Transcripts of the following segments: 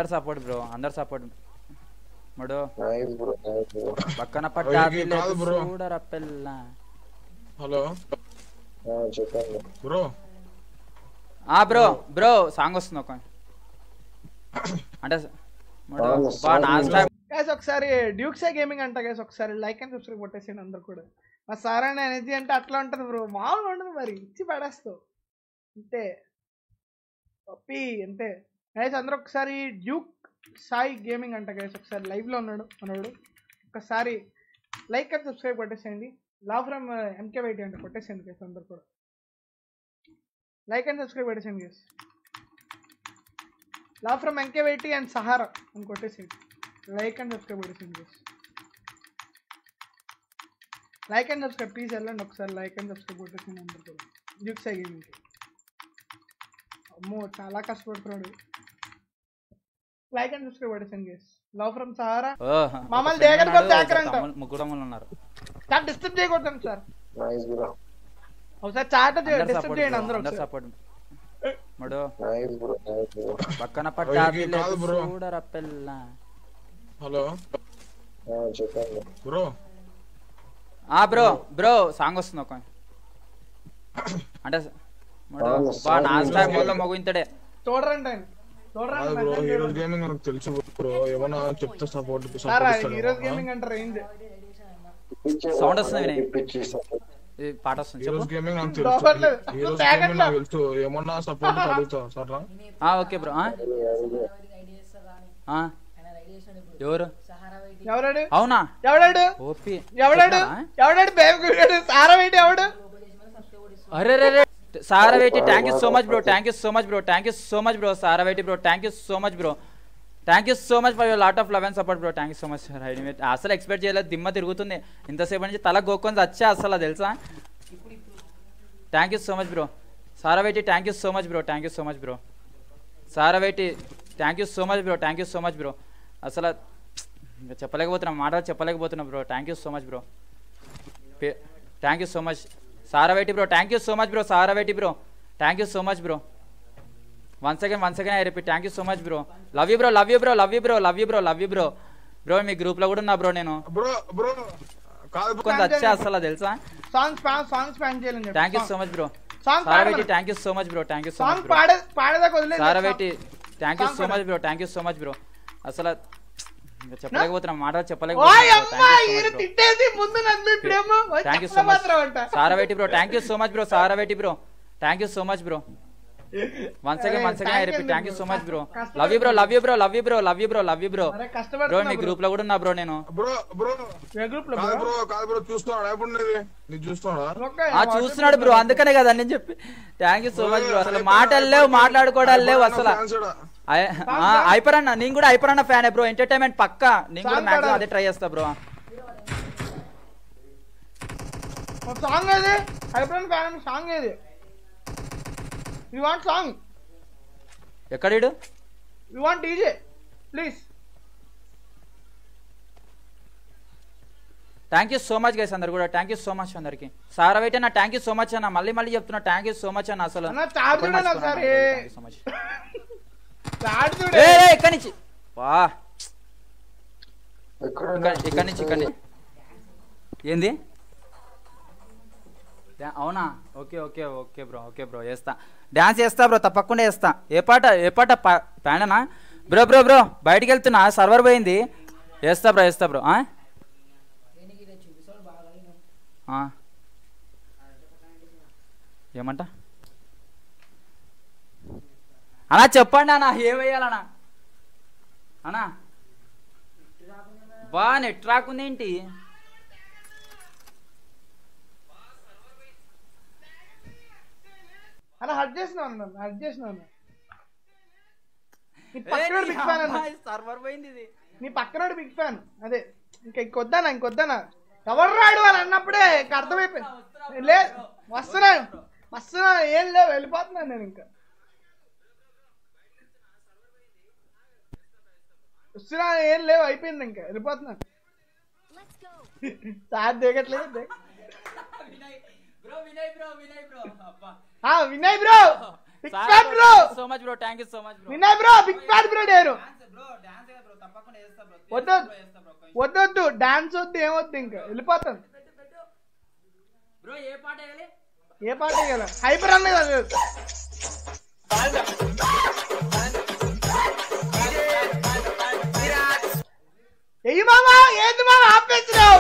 అందరు support bro అందరు support మడు నైస్ బ్రో నైస్ బ్రో పక్కన వీడికి కాదు పట్టాది bro. చూడరా పిల్ల హలో చెప్పండి బ్రో ఆ బ్రో బ్రో సాంగ్ వస్తుంది ఒక అంటే మడు అవును, బా song నా ఉంది. స్టైల్ గైస్ ఒకసారి డ్యూక్సే గేమింగ్ అంట గైస్ ఒకసారి లైక్ అండ్ సబ్స్క్రైబ్ కొట్టేసేయండి అందరు కూడా మా సార్ అనే ఎనర్జీ అంటే అట్లా ఉంటుంది బ్రో మామూలుగా ఉండదు మరి ఇచ్చి పడేస్తావు అంతే పప్పి అంతే గైస్ అందరూ ఒకసారి డ్యూక్ సాయి గేమింగ్ అంట గైస్ ఒకసారి live లో ఉన్నాడు మనోడు ఒకసారి లైక్ అండ్ సబ్స్క్రైబ్ కొట్టేసేయండి లవ్ ఫ్రమ్ ఎంకే వైటీ అంటే కొట్టేసేయండి గైస్ అందరు కూడా లైక్ అండ్ సబ్స్క్రైబ్ కొట్టేసేయండి guys love from MK YT and Sahara అని కొట్టేసేయండి లైక్ అండ్ సబ్స్క్రైబ్ కొట్టేసేయండి guys like and subscribe please వెళ్ళండి ఒకసారి లైక్ అండ్ సబ్స్క్రైబ్ కొట్టేసింది అందరు కూడా డ్యూక్స్ అయ్యింది అమ్మో చాలా కష్టపడుతున్నాడు లైక్ అండ్ సబ్స్క్రైబ్ కొట్టేసింది గేస్ లవ్ ఫ్రమ్ సహారా మమ్మల్ని దేగలు కొట్టి ఆకరంట. ముగ్గురు తమ్ముళ్ళు ఉన్నారు చాలా డిస్టర్బ్ చేయకూడదు సార్ నైస్ బ్రో ఒకసారి చాట అందరు డిస్టర్బ్ సపోర్ట్ చేయండి అందరూ అందరు ఒకసారి సపోర్ట్ మడు నైస్ బ్రో నైస్ బ్రో పక్కన పట్టాది వీడికి కాదు bro. చూడరా పిల్ల హలో చెప్పండి బ్రో ఆ బ్రో బ్రో సాంగ్ వస్తుంది ఒక అంటే మడు అవును, బా నా song స్టైల్ ఉంది. మొత్తం మగు ఇంతడే చూడరండి ఆయన కాదు బ్రో చూడరండి హీరోస్ గేమింగ్ నాకు తెలుసు బ్రో ఏమన్నా చెప్తే సపోర్ట్ సార్ ఈరోజు గేమింగ్ అంటారు ఏంది Sound వస్తుంది వినయ్. పిచ్చి ఈ పాట వస్తుంది హీరోస్ చెప్పు గేమింగ్ నాకు లోపట్లేదు. తెలుసు హీరోస్ తాగట్లా. గేమింగ్ నాకు తెలుసు ఏమన్నా సపోర్ట్ అడుగుతా సర్రా ఆ ఓకే బ్రో ఆ? ఆ? ఎవరు ఎవడాడు అవునా ఎవడాడు ఓపి ఎవడాడు ఎవడాడు బేబీ సారా ఏంటి ఎవడు అరే రే రే సారవేటి thank you so much bro thank you so much bro thank you so much bro సారవేటి bro thank you so much bro thank you so much for your lot of love and support bro thank you so much అసలు expect చేయలేదు దిమ్మ తిరుగుతుంది ఇంతసేపు నుంచి తల గోక్కొని వచ్చా అసలు తెలుసా thank you so much bro సారవేటి thank you so much bro thank you so much bro సారవేటి thank you so much bro thank you so much bro అసలు ఇంకా చెప్పలేకపోతున్నా మాటలు చెప్పలేకపోతున్నా bro thank you so much bro thank you so much సారవేటి bro thank you so much bro సారవేటి bro thank you so much bro one second one second I repeat thank you so much bro love you bro love you bro love you bro love you bro love you bro bro మీ గ్రూప్లో కూడా ఉన్నా bro నేను bro bro కాదు bro కొంత వచ్చా అసలు తెలుసా సాంగ్స్ సాంగ్స్ ప్లాన్ చేయాలని చెప్పి thank you so much bro song సారవేటి thank you so much bro thank you so much song bro పాడే పాడేదాకా వదిలేదు సారవేటి థ్యాంక్ యూ Song సో పాడు. Much bro thank you so much bro అసలు ఇంకా చెప్పలేకపోతున్నా మాటలు ఓయ్ చెప్పలేకపోతున్నా అమ్మా ఈయన తిట్టేసి ముందు నన్ను ఇప్పుడేమో థ్యాంక్ యూ సో మచ్ మాత్రం అంట సారవేటి bro thank you so much bro సారవేటి bro thank you so much bro one second one second I Thank you repeat thank you so much bro కష్టపడి- love you bro love you bro love you bro love you bro love you bro అరే bro కష్టపడుతున్నా మీ group లో కూడా ఉన్నా bro నేను bro bro group లో కాదు బ్రో కాదు బ్రో చూస్తున్నాడా ఇప్పుడు నీది నీకు చూస్తున్నాడా ఆ చూస్తున్నాడు బ్రో అందుకనే కదా నేను చెప్పి thank you so much bro అసలు మాటలు లేవు మాట్లాడుకోవడాలు లేవు అసలు అయ్- ఆ, హైపర్ అన్న నేను కూడా హైపర్ అన్న ఫ్యానే బ్రో ఎంటర్టైన్మెంట్ పక్కా నేను కూడా Song మాక్సిమం పాడాలి. అదే ట్రై చేస్తా బ్రో సాంగ్ ఏది హైబ్రాన్ ఫ్యాన్ సాంగ్ ఏది యు వాంట్ సాంగ్ ఎక్కడీడు you want DJ please thank you so much guys అందరు కూడా థ్యాంక్ యూ సో మచ్ అందరికి సార్ అయితే నా థ్యాంక్ యూ సో మచ్ అన్న మళ్ళీ మళ్ళీ చెప్తున్నా థ్యాంక్ యూ సో మచ్ అన్న అసలు అన్న చార్జ్ ఎప్పుడు చూడండి మర్చిపోను ఒకసారి అన్న, thank you so much. Charge చూడు ఏ, ఏ, ఇక్కడి నుంచి వా ఎక్కడ ఇక్కడ ఇక్కడి నుంచి ఇక్కడి నుంచి. ఏంది డా- అవునా okay okay okay bro okay bro వేస్తా డాన్స్ చేస్తా బ్రో తప్పకుండా వేస్తా ఏ పాట ఏ పాట ప్యాండనా బ్రో బ్రో బ్రో బయటికి వెళ్తున్నా సర్వర్ పోయింది వేస్తా బ్రో వేస్తా బ్రో ఆ? ఆ. ఏమంట అన్నా చెప్పండి అన్న ఏం వేయాలన్నా అన్నా బా నెట్ రాకుందేంటి అన్న హట్ చేసినావు అన్న హట్ చేసినావు అన్న నీ పక్కన బిగ్ ఫ్యాన్ అన్న సర్వర్ పోయింది ఇది నీ పక్కన బిగ్ ఫ్యాన్ అదే ఇంకా ఇంకొద్దానా ఇంకొద్దానా ఎవరు రాడు అని అన్నప్పుడే ఇంక అర్థమైపోయింది లే వస్తున్నా వస్తున్నా ఏం లేవు వెళ్ళిపోతున్నాను నేను ఇంకా వస్తున్నా ఏం లేవు అయిపోయింది ఇంకా వెళ్ళిపోతున్నాను సార్ దిగట్లేదు దిగ- ఆ, వినయ్ బ్రో Big సారా fan bro bro. So much bro thank you so much bro Vinay bro big fan bro డేరు బ్రో డాన్స్ బ్రో తప్పకుండా చేస్తా బ్రో వద్దు వద్దొద్దు డాన్స్ వద్దు ఏమొద్దు ఇంకా వెళ్ళిపోతాను బ్రో ఏ పాట వేయాలి ఏ పాట వేయాలి హైపర్ అన్న కదా ఎయ్యి మామా ఏంది మామా ఆపేసినావు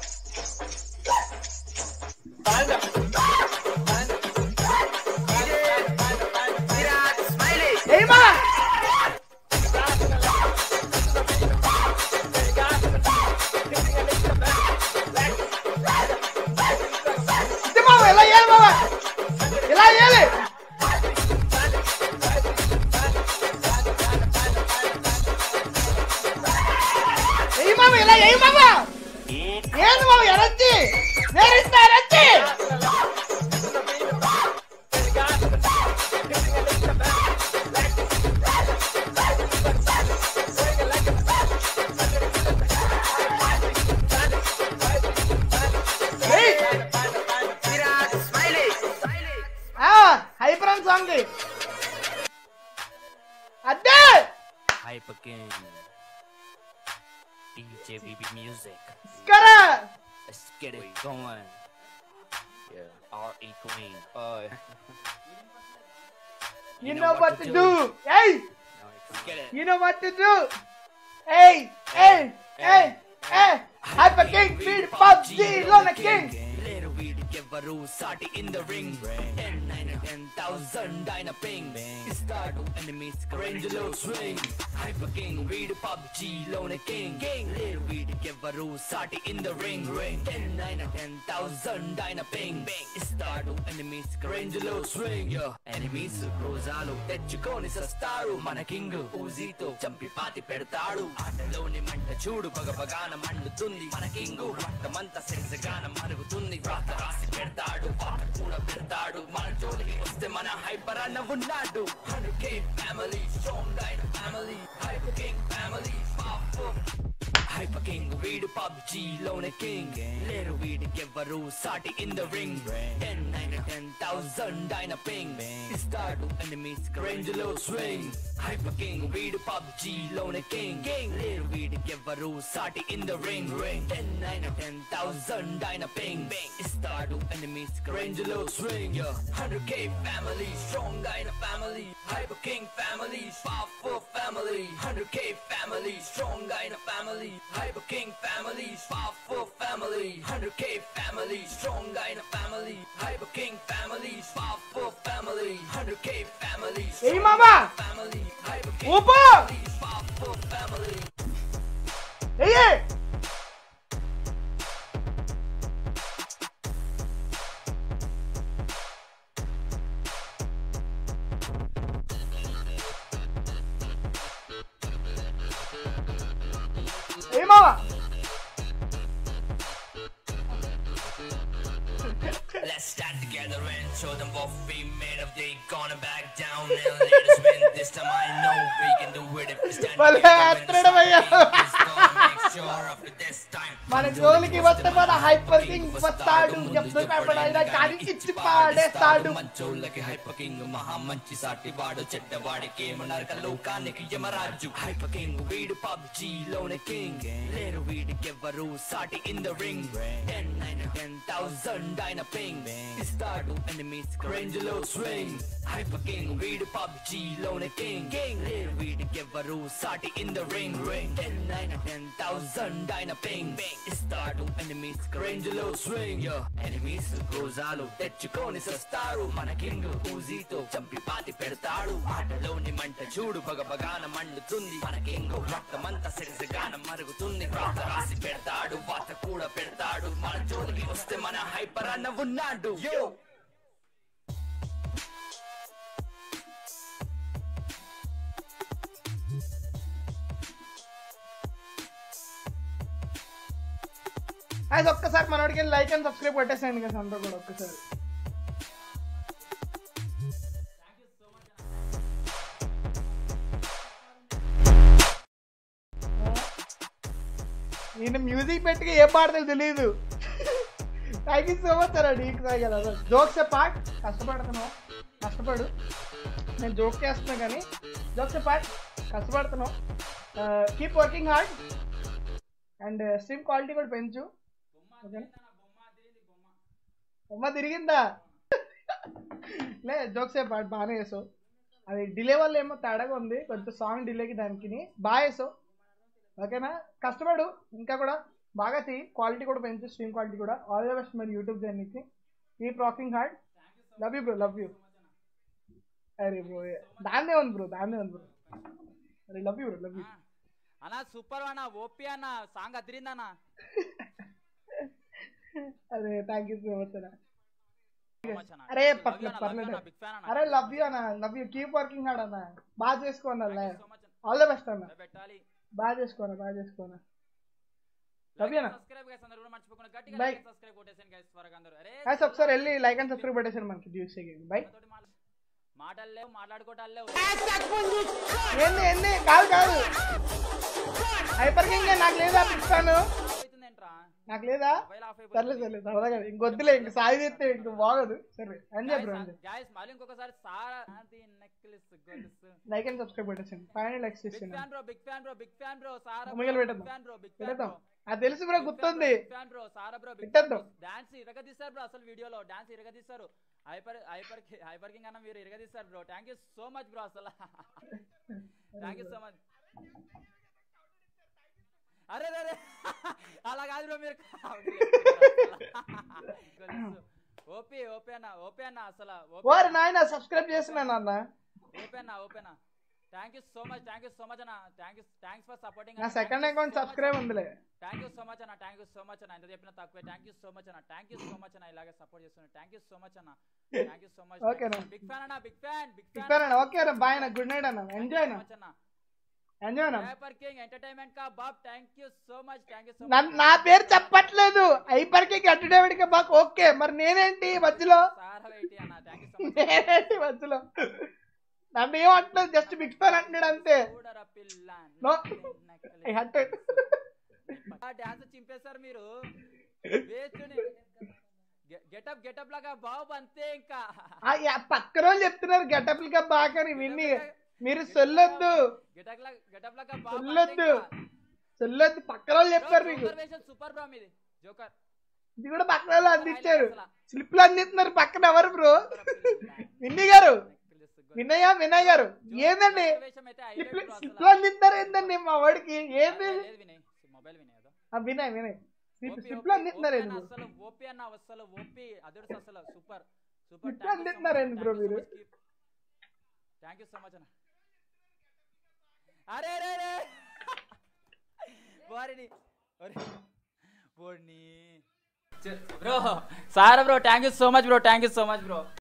ఎయ్యి మామా ఇది మామ ఎలా చేయాలి మామ ఎలా చేయాలి ఎయ్యి మామ ఎలా ఎయ్యి మామ ఏంది మామ ఎనర్జీ నేరిస్తా ఎనర్జీ హైపర్ అని సాంగ్ అద్దే Hyper King. DJ BB Music. కరా Let's get it going. Yeah. R.E. Queen. Uh, You know what to do. Hey, let's get it. you know what to do. Hey, hey, hey, hey. Hyper King beat PUBG, Lona King. Little weed ఎవరు సాటి in the ring ten nine ten thousand ఆయన ping ఇస్తాడు enemies range లో swing hyper king వీడు PUBG లోన king లేరు వీడికి ఎవరు సాటి in the ring ring ten nine ten thousand ఆయన పింగ్ ఇస్తాడు ఎనిమీస్ రేంజ్ లో స్వింగ్ ఎనిమీస్ రోజాలు తెచ్చుకొని సస్తారు మన కింగ్ ఊజీతో చంపి పాతి పెడతాడు ఆటలోని మంట చూడు పగపగాన మండుతుంది మన కింగ్ రక్తమంతా సెగసగాన మరుగుతుంది రాత రాసి పెడతాడు పాట కూడా పెడతాడు మన జోలికి వస్తే మన హైపర్ అన్న ఉన్నాడు హండ్రెడ్ కే ఫ్యామిలీ స్ట్రాంగ్ అయిన family hyper king family hyper king వీడు పబ్జీ లోనే కింగ్ లేరు వీడికి ఎవ్వరు సాటి in the ring ten nine ten thousand ఆయన పింగ్ ఇస్తాడు ఎనిమీస్ రేంజ్ లో స్వింగ్ హైపర్ కింగ్ వీడు పబ్జీ లోనే కింగ్ లేరు వీడికి ఎవ్వరు సాటి in the ring ring ten nine ten thousand ఆయన పింగ్ ఇస్తాడు ఎనిమీస్ రేంజ్ లో swing hundred K family strong అయిన family hyper king family powerful family hundred K family strong అయిన family hyper king family powerful family hundred K family strong అయిన family hyper king family powerful family hundred K family ఎయ్యి మామా family hyper ఊపు powerful family ఎయ్యి ఎయ్యి మామా Let's stand together and show them what we made of. They gonna back down and let us win. This time I know we can do it if we stand భలే together. and ఆత్రుడమయ్యా. Just gonna make sure after this time. మన జోలికి వస్తే మన hyper king వస్తాడు ఎప్పుడు కనపడైనా కానీ ఇచ్చి పాడేస్తాడు మంచోళ్ళకి hyper king మహా మంచి సాటి వాడు చెడ్డవాడికి ఏమన్నారు లోకానికి యమరాజు హైపర్ కింగ్ వీడు పబ్జీ లోనే కింగ్ లేరు వీడికి ఎవ్వరు సాటి in the ring ten nine ten thousand ఆయన పింగ్ ఇస్తాడు ఎనిమీస్ రేంజ్ లో స్వింగ్ హైపర్ కింగ్ వీడు పబ్జీ లోనే కింగ్ లేరు వీడికి ఎవ్వరు సాటి in the ring ring ten nine ten thousand ఆయన పింగ్ ఇస్తాడు ఎనిమీస్ రేంజ్ లో స్వింగ్ ఎనిమీస్ రోజాలు తెచ్చుకొని సస్తారు మన కింగ్ ఊజీతో చంపి పాతి పెడతాడు ఆటలోని మంట చూడు పగపగాన మండుతుంది మన కింగ్ రక్తమంతా సిరిసిగాన మరుగుతుంది రాత రాసి పెడతాడు వాత కూడా పెడతాడు మన జోలికి వస్తే మన హైపర్ అన్న ఉన్నాడు యో అది ఒక్కసారి మనోడికి లైక్ అండ్ సబ్స్క్రైబ్ కొట్టేసేయండి కదా అందరూ కూడా ఒక్కసారి నేను మ్యూజిక్ పెట్టుకు ఏ పాడతాడు తెలియదు thank you so much sir నీకు జోక్స్ పాట్ కష్టపడుతున్నావు కష్టపడు నేను జోక్ చేస్తున్నా కానీ జోక్స్ పార్ట్ కష్టపడుతున్నాం keep working hard and stream quality కూడా పెంచు ఓకేనా బొమ్మ తిరిగిందా లే జోక్స్ పార్ట్ బాగానే వేసావు అది డిలే వల్ల ఏమో తేడాగా ఉంది కొంచెం సాంగ్ డిలేకి దానికి బాగా వేసావు ఓకేనా కష్టపడు ఇంకా కూడా బాగా తీ క్వాలిటీ కూడా పెంచు స్ట్రీమ్ క్వాలిటీ కూడా ఆల్ ద బెస్ట్ మరి యూట్యూబ్ జర్నీకి keep rocking hard love you bro love you అరే బ్రో దాన్నే ఉంది బ్రో దాన్నే ఉంది బ్రో అరే love you bro love you అన్న సూపర్ అన్న ఓపీ అన్న సాంగ్ అదిరిందన్న అరే థ్యాంక్ యూ సో మచ్ అన్న So much అన్న. అరే Love you పర్లేదు అన్న, love you పర్లేదు అన్న, big fan అన్న. అరే లవ్ యూ అన్న love you keep working hard అన్న బాగా చేసుకోండి అన్న Thank you so much అన్న. ఆల్ ద బెస్ట్ అన్న ఇలా పెట్టాలి బాగా చేసుకోండి బాగా చేసుకోండి Love you అన్న. సబ్స్క్రైబ్ గైస్ అందరూ కూడా మర్చిపోకుండా గట్టిగా Bye. లైక్ సబ్స్క్రైబ్ కొట్టేసాను గైస్ త్వరగా అందరూ అరే గైస్ ఒకసారి వెళ్ళి లైక్ అండ్ సబ్స్క్రైబ్ పెట్టేసాను మనకి జ్యూస్ బై నాతోటి మాట్లా- మాటలు లేవు మాట్లాడుకోవటాలు లేవు ఏంది ఏంది కాదు కాదు హైపర్ కింగ్ నాకు లేదా పిస్తాను అవుతుందేంట్రా నాకు లేదా మొబైల్ ఆఫ్ సర్లే సర్లే సరదాగా ఇంకొద్దులే ఇంక సాయి తెస్తే ఇంక బాగోదు సరే ఎంజాయ్ బ్రో ఎంజాయ్ గాయస్ మళ్ళీ ఇంకొకసారి సారా అది నెక్లెస్ గొలుసు లైక్ అండ్ సబ్స్క్రైబ్ పెట్టేసాను ఫైవ్ హండ్రెడ్ లైక్స్ బిగ్ చేసాను fan bro big fan bro big fan bro సారా అమ్మగారు బిగ్ పెట్టేద్దాం. ఫ్యాన్ బ్రో బిగ్ ఫ్యాన్ పెట్టేద్దాం బ్రో అది తెలుసు బ్రో గుర్తుంది బిగ్ ఫ్యాన్ బ్రో సారా బ్రో బిగ్ పెట్టేద్దాం. డాన్స్ ఇరగదీస్తారు బ్రో అసలు వీడియోలో డాన్స్ ఇరగదీస్తారు హైపర్ హైపర్ హైపర్ కింగ్ అన్న మీరు ఇరగదీస్తారు bro thank you so much bro అసలు థ్యాంక్ యూ సో మచ్ అరే అరే అలా కాదు బ్రో మీరు ఓపీ ఓపీ అన్న ఓపీ అన్న అసలు ఓపీ వారు నాయన సబ్స్క్రైబ్ చేస్తున్నాను అన్న ఓపీ అన్న ఓపీ అన్న thank you so much thank you so much అన్న thank you thanks for supporting నా సెకండ్ అకౌంట్ సబ్స్క్రైబ్ ఉందిలే థ్యాంక్ యూ సో మచ్ అన్న థ్యాంక్ యూ సో మచ్ అన్న ఎంత చెప్పినా తక్కువే థ్యాంక్ యూ సో మచ్ అన్న థ్యాంక్ యూ సో మచ్ అన్న ఇలాగే సపోర్ట్ చేస్తున్నా థ్యాంక్ యూ సో మచ్ అన్న thank you so much Okay అన్న. బిగ్ ఫ్యాన్ అన్న big fan big big fan అన్న ఓకే అన్న బాయ్ అన్న గుడ్ నైట్ అన్న ఎంజాయ్ అన్న అన్న ఎంజాయ్ అన్న హైపర్ కింగ్ ఎంటర్టైన్మెంట్ కా బాబ్ thank you so much thank you so నన్ను మచ్ నా పేరు చెప్పట్లేదు హైపర్ కింగ్ ఎంటర్టైన్మెంట్ కి బాగా ఓకే మరి నేనేంటి మధ్యలో సార్ వెయిటీ అన్న థ్యాంక్ యూ సో మచ్ నేనేంటి మధ్యలో నన్ను ఏమంటలేదు జస్ట్ బిగ్ ఫ్యాన్ అంటున్నాడు అంతే చూడరా పిల్ల No. I had to- dance చింపేశారు మీరు వేస్ట్ గెటప్ గెటప్ లాగా బాబు అంతే ఇంకా ఆ, యా, పక్కన వాళ్ళు చెప్తున్నారు గెటప్ గా బాగా విన్ని మీరు సొల్లొద్దు గెటప్ లాగా గెటప్ లాగా బాబు సొల్లొద్దు సొల్లొద్దు పక్కన వాళ్ళు చెప్పారు మీకు సూపర్ బ్రో మీది జోకర్ ఇది కూడా పక్కన వాళ్ళు అందించారు స్లిప్లు అందిస్తున్నారు పక్కన ఎవరు బ్రో విన్నీ గారు వినయ వినయ్ గారు ఏందండి స్లిప్లు స్లిప్లు అందిస్తారు ఏందండి మా వాడికి ఏంది మొబైల్ వినయ్ ఏదో ఆ, వినయ్ వినయ్ స్లిప్ స్లిప్లు అందిస్తున్నారు ఓపీ ఎందుకు అసలు ఓపీ అన్న అసలు ఓపీ అదుర్స్ అసలు సూపర్ సూపర్ Slip అందిస్తున్నారు ఏంది bro మీరు? థ్యాంక్ యూ సో మచ్ అన్న అరే అరే అరే వారిని వారిని బ్రో సారా bro thank you so much bro thank you so much bro